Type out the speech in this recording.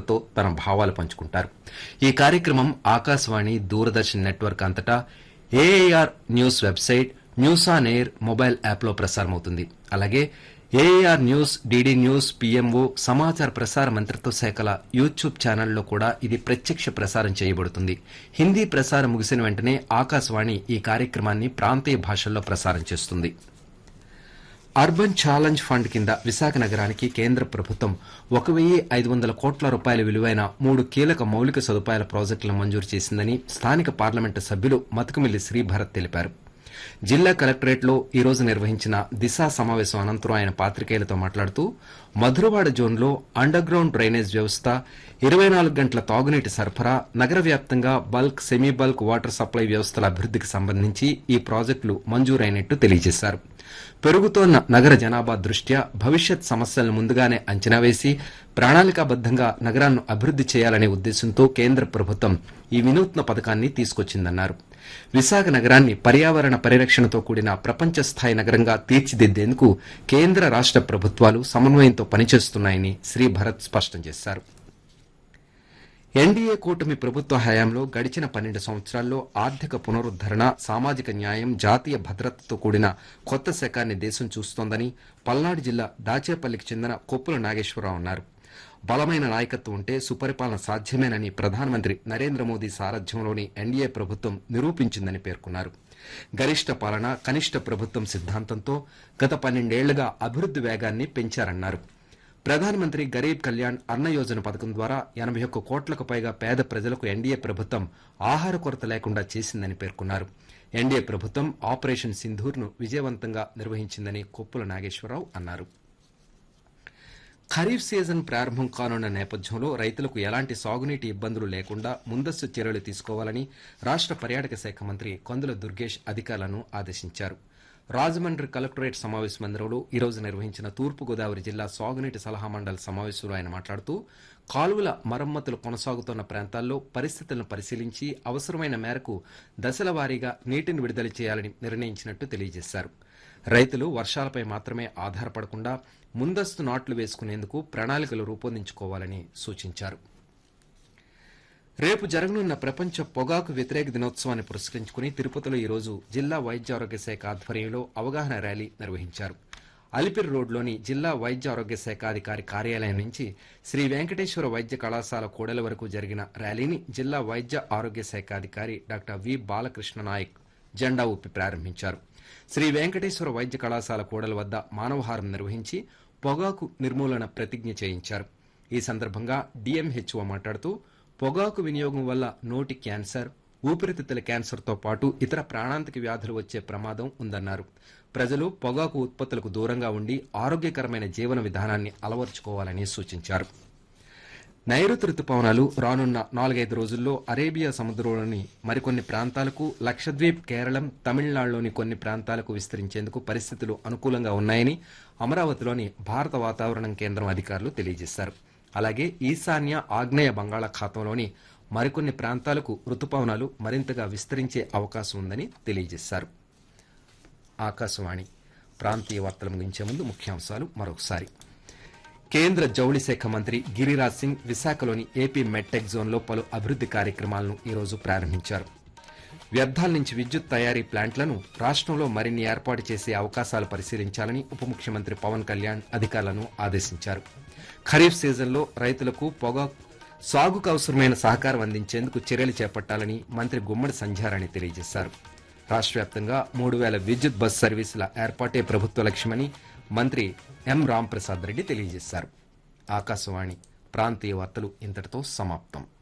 శ్రోతలతో తన భావాలు పంచుకుంటారు ఈ కార్యక్రమం ఆకాశవాణి దూరదర్శన్ నెట్వర్క్ అంతటా AIR news website news on air mobile యాప్లో ప్రసారమవుతుంది అలాగే AIR news DD news PMO సమాచార ప్రసార మంత్రిత్వ శాఖల యూట్యూబ్ ఛానల్లో కూడా ఇది ప్రత్యక్ష ప్రసారం చేయబడుతుంది హిందీ ప్రసారం ముగిసిన వెంటనే ఆకాశవాణి ఈ కార్యక్రమాన్ని ప్రాంతీయ భాషల్లో ప్రసారం చేస్తుంది అర్బన్ ఛాలెంజ్ ఫండ్ కింద విశాఖ నగరానికి కేంద్ర ప్రభుత్వం ఒక వెయ్యి ఐదు వందల కోట్ల రూపాయల విలువైన మూడు కీలక మౌలిక సదుపాయాల ప్రాజెక్టులను మంజూరు చేసిందని స్థానిక పార్లమెంటు సభ్యులు మతుకుమిల్లి శ్రీభరత్ తెలిపారు జిల్లా కలెక్టరేట్లో ఈ రోజు నిర్వహించిన దిశా సమావేశం అనంతరం ఆయన పాత్రికేయులతో మాట్లాడుతూ మధురవాడ జోన్లో అండర్ గ్రౌండ్ డ్రైనేజ్ వ్యవస్థ ఇరవై నాలుగు గంటల తాగునీటి సరఫరా నగర వ్యాప్తంగా bulk semi bulk water supply వ్యవస్థల అభివృద్ధికి సంబంధించి ఈ ప్రాజెక్టులు మంజూరైనట్టు తెలియజేశారు పెరుగుతోన్న నగర జనాభా దృష్ట్యా భవిష్యత్ సమస్యలను ముందుగానే అంచనా వేసి ప్రణాళికాబద్దంగా నగరాన్ని అభివృద్ది చేయాలనే ఉద్దేశంతో కేంద్ర ప్రభుత్వం ఈ వినూత్న పథకాన్ని తీసుకొచ్చిందన్నారు విశాఖ నగరాన్ని పర్యావరణ పరిరక్షణతో కూడిన ప్రపంచ స్థాయి నగరంగా తీర్చిదిద్దేందుకు కేంద్ర రాష్ట ప్రభుత్వాలు సమన్వయంతో పనిచేస్తున్నాయని శ్రీ భరత్ స్పష్టం చేశారు ఎన్డీఏ కూటమి ప్రభుత్వ హయాంలో గడిచిన పన్నెండు సంవత్సరాల్లో ఆర్థిక పునరుద్దరణ సామాజిక న్యాయం జాతీయ భద్రతతో కూడిన కొత్త శకాన్ని దేశం చూస్తోందని పల్నాడు జిల్లా దాచేపల్లికి చెందిన కొప్పుల నాగేశ్వరరావు అన్నారు బలమైన నాయకత్వం ఉంటే సుపరిపాలన సాధ్యమేనని ప్రధానమంత్రి నరేంద్ర మోదీ సారథ్యంలోని ఎన్డీఏ ప్రభుత్వం నిరూపించిందని పేర్కొన్నారు గరిష్ట పాలన కనిష్ట ప్రభుత్వం సిద్ధాంతంతో గత పన్నెండేళ్లుగా అభివృద్ది వేగాన్ని పెంచారన్నారు ప్రధానమంత్రి గరీబ్ కళ్యాణ్ అన్న యోజన పథకం ద్వారా ఎనభై ఒక్క కోట్లకు పైగా పేద ప్రజలకు ఎన్డీఏ ప్రభుత్వం ఆహార కొరత లేకుండా చేసిందని పేర్కొన్నారు ఎన్డీఏ ప్రభుత్వం ఆపరేషన్ సింధూర్ను విజయవంతంగా నిర్వహించిందని కొప్పుల నాగేశ్వరరావు అన్నారు ఖరీఫ్ సీజన్ ప్రారంభం కానున్న నేపథ్యంలో రైతులకు ఎలాంటి సాగునీటి ఇబ్బందులు లేకుండా ముందస్తు చర్యలు తీసుకోవాలని రాష్ట పర్యాటక శాఖ మంత్రి కొందుల దుర్గేష్ అధికారులను ఆదేశించారు రాజమండ్రి కలెక్టరేట్ సమావేశ మందిరంలో ఈ రోజు నిర్వహించిన తూర్పుగోదావరి జిల్లా సాగునీటి సలహా మండలి సమావేశంలో ఆయన మాట్లాడుతూ కాలువల మరమ్మతులు కొనసాగుతున్న ప్రాంతాల్లో పరిస్థితులను పరిశీలించి అవసరమైన మేరకు దశల వారీగా నీటిని విడుదల చేయాలని నిర్ణయించినట్టు తెలియజేశారు రైతులు వర్షాలపై మాత్రమే ఆధారపడకుండా ముందస్తు నాట్లు వేసుకునేందుకు ప్రణాళికలు రూపొందించుకోవాలని సూచించారు రేపు జరగనున్న ప్రపంచ పొగాకు వ్యతిరేక దినోత్సవాన్ని పురస్కరించుకుని తిరుపతిలో ఈ రోజు జిల్లా వైద్య ఆరోగ్య శాఖ ఆధ్వర్యంలో అవగాహన ర్యాలీ నిర్వహించారు అలిపిరి రోడ్లోని జిల్లా వైద్య ఆరోగ్య శాఖ అధికారి కార్యాలయం నుంచి శ్రీ వెంకటేశ్వర వైద్య కళాశాల కూడలి వరకు జరిగిన ర్యాలీని జిల్లా వైద్య ఆరోగ్య శాఖ అధికారి డాక్టర్ వి బాలకృష్ణ నాయక్ జెండా ఊపి ప్రారంభించారు శ్రీ వెంకటేశ్వర వైద్య కళాశాల కూడల వద్ద మానవహారం నిర్వహించి పొగాకు నిర్మూలన ప్రతిజ్ఞ చేయించారు ఈ సందర్భంగా డిఎంహెచ్ఓ మాట్లాడుతూ పొగాకు వినియోగం వల్ల నోటి క్యాన్సర్ ఊపిరితిత్తుల క్యాన్సర్తో పాటు ఇతర ప్రాణాంతక వ్యాధులు వచ్చే ప్రమాదం ఉందన్నారు ప్రజలు పొగాకు ఉత్పత్తులకు దూరంగా ఉండి ఆరోగ్యకరమైన జీవన విధానాన్ని అలవర్చుకోవాలని సూచించారు నైరుతి రుతుపవనాలు రానున్న నాలుగైదు రోజుల్లో అరేబియా సముద్రంలోని మరికొన్ని ప్రాంతాలకు లక్షద్వీప్ కేరళం తమిళనాడులోని కొన్ని ప్రాంతాలకు విస్తరించేందుకు పరిస్థితులు అనుకూలంగా ఉన్నాయని అమరావతిలోని భారత వాతావరణం కేంద్రం అధికారులు తెలియజేశారు అలాగే ఈశాన్య ఆగ్నేయ బంగాళాఖాతంలోని మరికొన్ని ప్రాంతాలకు రుతుపవనాలు మరింతగా విస్తరించే అవకాశం ఉందని తెలియజేశారు ఆకాశవాణి ప్రాంతీయ వార్తలు ముగించే ముందు ముఖ్యాంశాలు మరొకసారి కేంద్ర జౌళి శాఖ మంత్రి గిరిరాజ్ సింగ్ విశాఖలోని ఏపీ మెట్టెక్ జోన్లో పలు అభివృద్ది కార్యక్రమాలను ఈరోజు ప్రారంభించారు వ్యర్థాల నుంచి విద్యుత్ తయారీ ప్లాంట్లను రాష్ట్రంలో మరిన్ని ఏర్పాటు చేసే అవకాశాలు పరిశీలించాలని ఉప ముఖ్యమంత్రి పవన్ కళ్యాణ్ అధికారులను ఆదేశించారు ఖరీఫ్ సీజన్లో రైతులకు పొగాకు సాగుకు అవసరమైన సహకారం అందించేందుకు చర్యలు చేపట్టాలని మంత్రి గుమ్మడి సంధ్యారాణి తెలియజేశారు రాష్ట్ర వ్యాప్తంగా మూడు వేల విద్యుత్ బస్ సర్వీసుల ఏర్పాటే ప్రభుత్వ లక్ష్యమని మంత్రి ఎం రాంప్రసాద్ రెడ్డి తెలియజేశారు ఆకాశవాణి ప్రాంతీయ వార్తలు ఇంతటితో సమాప్తం